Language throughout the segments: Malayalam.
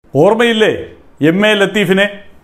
ഓർമ്മയില്ലേ എം എ ലത്തീഫിനെ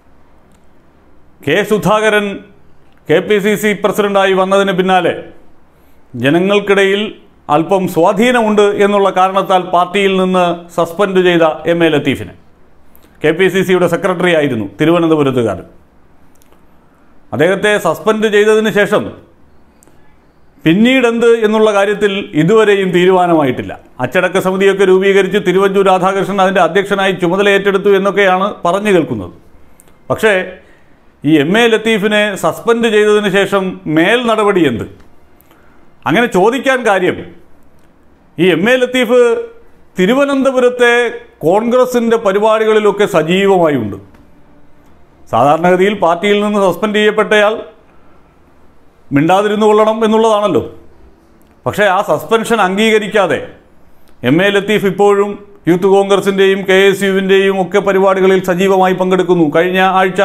K Sudhakaran K P C C പ്രസിഡന്റായി വന്നതിന് പിന്നാലെ ജനങ്ങൾക്കിടയിൽ അല്പം സ്വാധീനമുണ്ട് എന്നുള്ള കാരണത്താൽ പാർട്ടിയിൽ നിന്ന് സസ്പെൻഡ് ചെയ്ത എം എ ലത്തീഫിനെ കെ പി സി സിയുടെ സെക്രട്ടറി ആയിരുന്നു തിരുവനന്തപുരത്തുകാരൻ അദ്ദേഹത്തെ സസ്പെൻഡ് ചെയ്തതിന് ശേഷം പിന്നീടെന്ത് എന്നുള്ള കാര്യത്തിൽ ഇതുവരെയും തീരുമാനമായിട്ടില്ല അച്ചടക്ക സമിതിയൊക്കെ രൂപീകരിച്ച് തിരുവഞ്ചൂർ രാധാകൃഷ്ണൻ അതിൻ്റെ അധ്യക്ഷനായി ചുമതല ഏറ്റെടുത്തു എന്നൊക്കെയാണ് പറഞ്ഞു കേൾക്കുന്നത് പക്ഷേ ഈ എം എ ലത്തീഫിനെ സസ്പെൻഡ് ചെയ്തതിന് ശേഷം മേൽ നടപടി എന്ത് അങ്ങനെ ചോദിക്കാൻ കാര്യം ഈ എം എ ലത്തീഫ് തിരുവനന്തപുരത്തെ കോൺഗ്രസിൻ്റെ പരിപാടികളിലൊക്കെ സജീവമായി ഉണ്ട് സാധാരണഗതിയിൽ പാർട്ടിയിൽ നിന്ന് സസ്പെൻഡ് ചെയ്യപ്പെട്ടയാൾ മിണ്ടാതിരുന്നു കൊള്ളണം എന്നുള്ളതാണല്ലോ പക്ഷേ ആ സസ്പെൻഷൻ അംഗീകരിക്കാതെ എം എ ലത്തീഫ് ഇപ്പോഴും യൂത്ത് കോൺഗ്രസിൻ്റെയും കെ എസ് യുവിൻ്റെയും ഒക്കെ പരിപാടികളിൽ സജീവമായി പങ്കെടുക്കുന്നു കഴിഞ്ഞ ആഴ്ച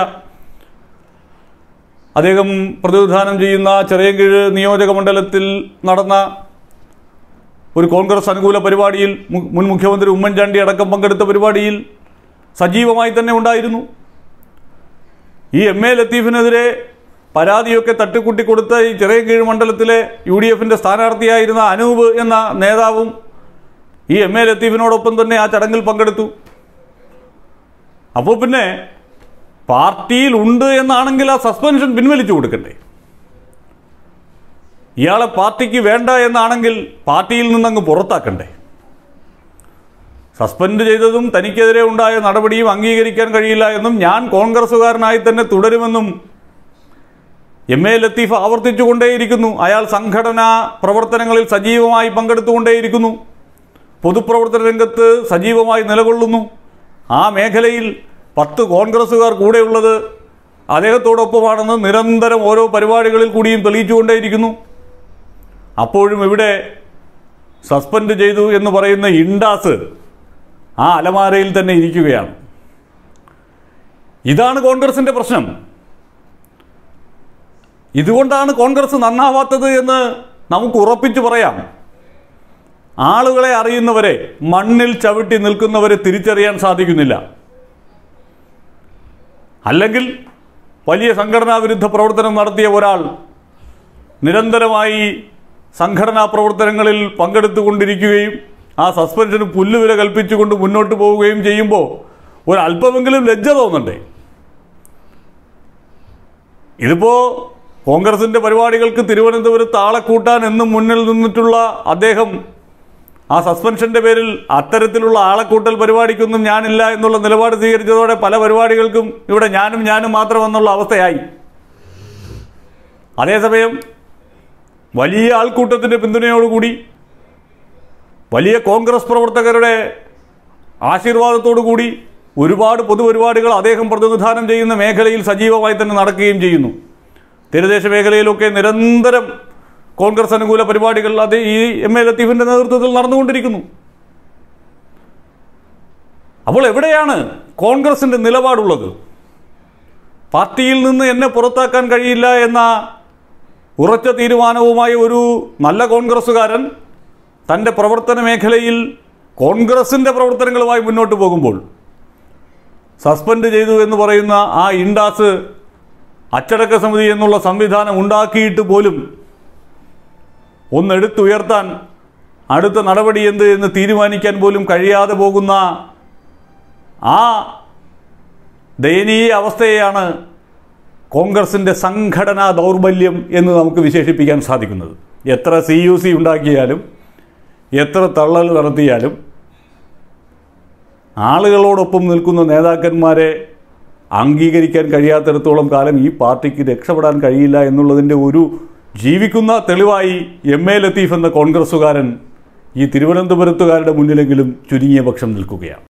അദ്ദേഹം പ്രതിനിധാനം ചെയ്യുന്ന ചെറിയൻകീഴ് നിയോജക മണ്ഡലത്തിൽ നടന്ന ഒരു കോൺഗ്രസ് അനുകൂല പരിപാടിയിൽ മു- മുൻ മുഖ്യമന്ത്രി ഉമ്മൻചാണ്ടി അടക്കം പങ്കെടുത്ത പരിപാടിയിൽ സജീവമായി തന്നെ ഉണ്ടായിരുന്നു ഈ എം എ ലത്തീഫിനെതിരെ പരാതിയൊക്കെ തട്ടിക്കൂട്ടി കൊടുത്ത ഈ ചെറിയൻകീഴ് മണ്ഡലത്തിലെ യു ഡി എഫിൻ്റെ സ്ഥാനാർത്ഥിയായിരുന്ന അനൂപ് എന്ന നേതാവും ഈ എം എ ലത്തീഫിനോടൊപ്പം തന്നെ ആ ചടങ്ങിൽ പങ്കെടുത്തു അപ്പോൾ പിന്നെ പാർട്ടിയിൽ ഉണ്ട് എന്നാണെങ്കിൽ ആ സസ്പെൻഷൻ പിൻവലിച്ചു കൊടുക്കണ്ടേ ഇയാളെ പാർട്ടിക്ക് വേണ്ട എന്നാണെങ്കിൽ പാർട്ടിയിൽ നിന്നങ്ങ് പുറത്താക്കണ്ടേ സസ്പെൻഡ് ചെയ്തതും തനിക്കെതിരെ ഉണ്ടായ നടപടിയും അംഗീകരിക്കാൻ കഴിയില്ല എന്നും ഞാൻ കോൺഗ്രസുകാരനായി തന്നെ തുടരുമെന്നും എം എ ലത്തീഫ് ആവർത്തിച്ചുകൊണ്ടേയിരിക്കുന്നു അയാൾ സംഘടനാ പ്രവർത്തനങ്ങളിൽ സജീവമായി പങ്കെടുത്തുകൊണ്ടേയിരിക്കുന്നു പൊതുപ്രവർത്തന രംഗത്ത് സജീവമായി നിലകൊള്ളുന്നു ആ മേഖലയിൽ പത്ത് കോൺഗ്രസ്സുകാർ കൂടെയുള്ളത് അദ്ദേഹത്തോടൊപ്പമാണെന്ന് നിരന്തരം ഓരോ പരിപാടികളിൽ കൂടിയും തെളിയിച്ചുകൊണ്ടേയിരിക്കുന്നു അപ്പോഴും ഇവിടെ സസ്പെൻഡ് ചെയ്തു എന്ന് പറയുന്ന ഇൻഡാസ് ആ അലമാരയിൽ തന്നെ ഇരിക്കുകയാണ് ഇതാണ് കോൺഗ്രസിൻ്റെ പ്രശ്നം ഇതുകൊണ്ടാണ് കോൺഗ്രസ് നന്നാവാത്തത് എന്ന് നമുക്ക് ഉറപ്പിച്ചു പറയാം ആളുകളെ അറിയുന്നവരെ മണ്ണിൽ ചവിട്ടി നിൽക്കുന്നവരെ തിരിച്ചറിയാൻ സാധിക്കുന്നില്ല അല്ലെങ്കിൽ വലിയ സംഘടനാ വിരുദ്ധ പ്രവർത്തനം നടത്തിയ ഒരാൾ നിരന്തരമായി സംഘടനാ പ്രവർത്തനങ്ങളിൽ പങ്കെടുത്തുകൊണ്ടിരിക്കുകയും ആ സസ്പെൻഷന് പുല്ലുവില കൽപ്പിച്ചുകൊണ്ട് മുന്നോട്ട് പോവുകയും ചെയ്യുമ്പോൾ ഒരല്പമെങ്കിലും ലജ്ജ തോന്നണ്ടേ ഇതിപ്പോ കോൺഗ്രസിന്റെ പരിപാടികൾക്ക് തിരുവനന്തപുരത്ത് ആളെ കൂട്ടാൻ എന്നും മുന്നിൽ നിന്നിട്ടുള്ള അദ്ദേഹം ആ സസ്പെൻഷന്റെ പേരിൽ അത്തരത്തിലുള്ള ആളെക്കൂട്ടൽ പരിപാടിക്കൊന്നും ഞാനില്ല എന്നുള്ള നിലപാട് സ്വീകരിച്ചതോടെ പല പരിപാടികൾക്കും ഇവിടെ ഞാനും ഞാനും മാത്രമെന്നുള്ള അവസ്ഥയായി അതേസമയം വലിയ ആൾക്കൂട്ടത്തിൻ്റെ പിന്തുണയോടുകൂടി വലിയ കോൺഗ്രസ് പ്രവർത്തകരുടെ ആശീർവാദത്തോടു കൂടി ഒരുപാട് പൊതുപരിപാടികൾ അദ്ദേഹം പ്രതിനിധാനം ചെയ്യുന്ന മേഖലയിൽ സജീവമായി തന്നെ നടക്കുകയും ചെയ്യുന്നു തീരദേശ മേഖലയിലൊക്കെ നിരന്തരം കോൺഗ്രസ് അനുകൂല പരിപാടികൾ അത് ഈ എം എ ലത്തീഫിൻ്റെ നേതൃത്വത്തിൽ നടന്നുകൊണ്ടിരിക്കുന്നു അപ്പോൾ എവിടെയാണ് കോൺഗ്രസിൻ്റെ നിലപാടുള്ളത് പാർട്ടിയിൽ നിന്ന് എന്നെ പുറത്താക്കാൻ കഴിയില്ല എന്ന ഉറച്ച തീരുമാനവുമായി ഒരു നല്ല കോൺഗ്രസ്സുകാരൻ തൻ്റെ പ്രവർത്തന മേഖലയിൽ കോൺഗ്രസിൻ്റെ പ്രവർത്തനങ്ങളുമായി മുന്നോട്ട് പോകുമ്പോൾ സസ്പെൻഡ് ചെയ്തു എന്ന് പറയുന്ന ആ ഇൻഡാസ് അച്ചടക്ക സമിതി എന്നുള്ള സംവിധാനം ഉണ്ടാക്കിയിട്ട് പോലും ഒന്നെടുത്തുയർത്താൻ അടുത്ത നടപടി എന്ത് എന്ന് തീരുമാനിക്കാൻ പോലും കഴിയാതെ പോകുന്ന ആ ദയനീയ അവസ്ഥയെയാണ് കോൺഗ്രസിൻ്റെ സംഘടനാ ദൗർബല്യം എന്ന് നമുക്ക് വിശേഷിപ്പിക്കാൻ സാധിക്കുന്നത് എത്ര സി യു സി ഉണ്ടാക്കിയാലും എത്ര തള്ളൽ നടത്തിയാലും ആളുകളോടൊപ്പം നിൽക്കുന്ന നേതാക്കന്മാരെ അംഗീകരിക്കാൻ കഴിയാത്തിടത്തോളം കാലം ഈ പാർട്ടിക്ക് രക്ഷപ്പെടാൻ കഴിയില്ല എന്നുള്ളതിൻ്റെ ഒരു ജീവിക്കുന്ന തെളിവായി എം എ ലത്തീഫ് എന്ന കോൺഗ്രസ്സുകാരൻ ഈ തിരുവനന്തപുരത്തുകാരുടെ മുന്നിലെങ്കിലും ചുരുങ്ങിയ പക്ഷം നിൽക്കുകയാണ്